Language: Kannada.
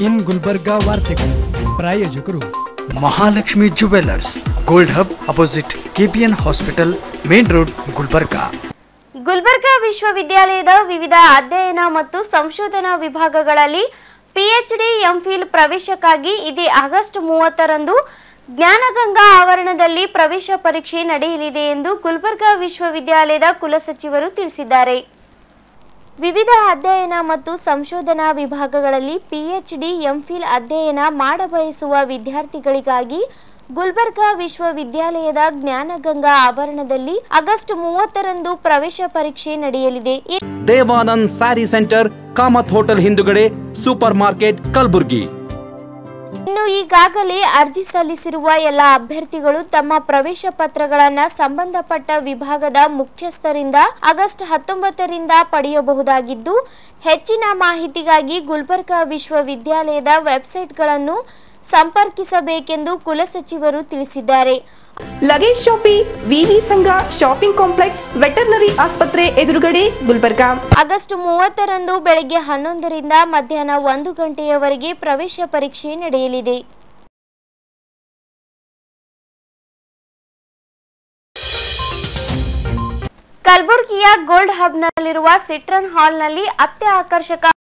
ಇನ್ ಗುಲ್ಬರ್ಗಾ ವಾರ್ತೆಗಳು ಪ್ರಾಯೋಜಕರು Mahalakshmi jewellers gold hub opposite KPN hospital main road Gulbarga Gulbarga ವಿಶ್ವವಿದ್ಯಾಲಯದ ವಿವಿಧ ಅಧ್ಯಯನ ಮತ್ತು ಸಂಶೋಧನಾ ವಿಭಾಗಗಳಲ್ಲಿ ಪಿಎಚ್ಡಿ ಎಂಫಿಲ್ ಪ್ರವೇಶಕ್ಕಾಗಿ ಇದೇ ಆಗಸ್ಟ್ ಮೂವತ್ತರಂದು ಜ್ಞಾನಗಂಗಾ ಆವರಣದಲ್ಲಿ ಪ್ರವೇಶ ಪರೀಕ್ಷೆ ನಡೆಯಲಿದೆ ಎಂದು ಗುಲ್ಬರ್ಗಾ ವಿಶ್ವವಿದ್ಯಾಲಯದ ಕುಲಸಚಿವರು ತಿಳಿಸಿದ್ದಾರೆ ವಿವಿಧ ಅಧ್ಯಯನ ಮತ್ತು ಸಂಶೋಧನಾ ವಿಭಾಗಗಳಲ್ಲಿ ಪಿಎಚ್ಡಿ ಎಂಫಿಲ್ ಅಧ್ಯಯನ ಮಾಡಬಯಸುವ ವಿದ್ಯಾರ್ಥಿಗಳಿಗಾಗಿ ಗುಲ್ಬರ್ಗಾ ವಿಶ್ವವಿದ್ಯಾಲಯದ ಜ್ಞಾನಗಂಗಾ ಆವರಣದಲ್ಲಿ ಆಗಸ್ಟ್ ಮೂವತ್ತರಂದು ಪ್ರವೇಶ ಪರೀಕ್ಷೆ ನಡೆಯಲಿದೆ ಈ- Devanand saree centre Kamath hotel ಹಿಂದುಗಡೆ ಸೂಪರ್ ಮಾರ್ಕೆಟ್ ಕಲಬುರ್ಗಿ ಇನ್ನು ಈಗಾಗಲೇ ಅರ್ಜಿ ಸಲ್ಲಿಸಿರುವ ಎಲ್ಲ ಅಭ್ಯರ್ಥಿಗಳು ತಮ್ಮ ಪ್ರವೇಶ ಪತ್ರಗಳನ್ನ ಸಂಬಂಧಪಟ್ಟ ವಿಭಾಗದ ಮುಖ್ಯಸ್ಥರಿಂದ ಆಗಸ್ಟ್ ಹತ್ತೊಂಬತ್ತರಿಂದ ಪಡೆಯಬಹುದಾಗಿದ್ದು ಹೆಚ್ಚಿನ ಮಾಹಿತಿಗಾಗಿ ಗುಲ್ಬರ್ಗಾ ವಿಶ್ವವಿದ್ಯಾಲಯದ ವೆಬ್ಸೈಟ್ಗಳನ್ನು ಸಂಪರ್ಕಿಸಬೇಕೆಂದು ಕುಲಸಚಿವರು ತಿಳಿಸಿದ್ದಾರೆ ಲಗೇಜ್ ಶಾಪಿ ವಿವಿ ಸಂಘ ಶಾಪಿಂಗ್ ಕಾಂಪ್ಲೆಕ್ಸ್ ವೆಟರ್ನರಿ ಆಸ್ಪತ್ರೆ ಎದುರುಗಡೆ ಗುಲ್ಬರ್ಗಾ ಆಗಸ್ಟ್ ಮೂವತ್ತರಂದು ಬೆಳಗ್ಗೆ ಹನ್ನೊಂದರಿಂದ ಮಧ್ಯಾಹ್ನ ಒಂದು ಗಂಟೆಯವರೆಗೆ ಪ್ರವೇಶ ಪರೀಕ್ಷೆ ನಡೆಯಲಿದೆ ಕಲಬುರಗಿಯ ಗೋಲ್ಡ್ ಹಬ್ನಲ್ಲಿರುವ ಸಿಟ್ರನ್ ಹಾಲ್ನಲ್ಲಿ ಅತ್ಯ ಆಕರ್ಷಕ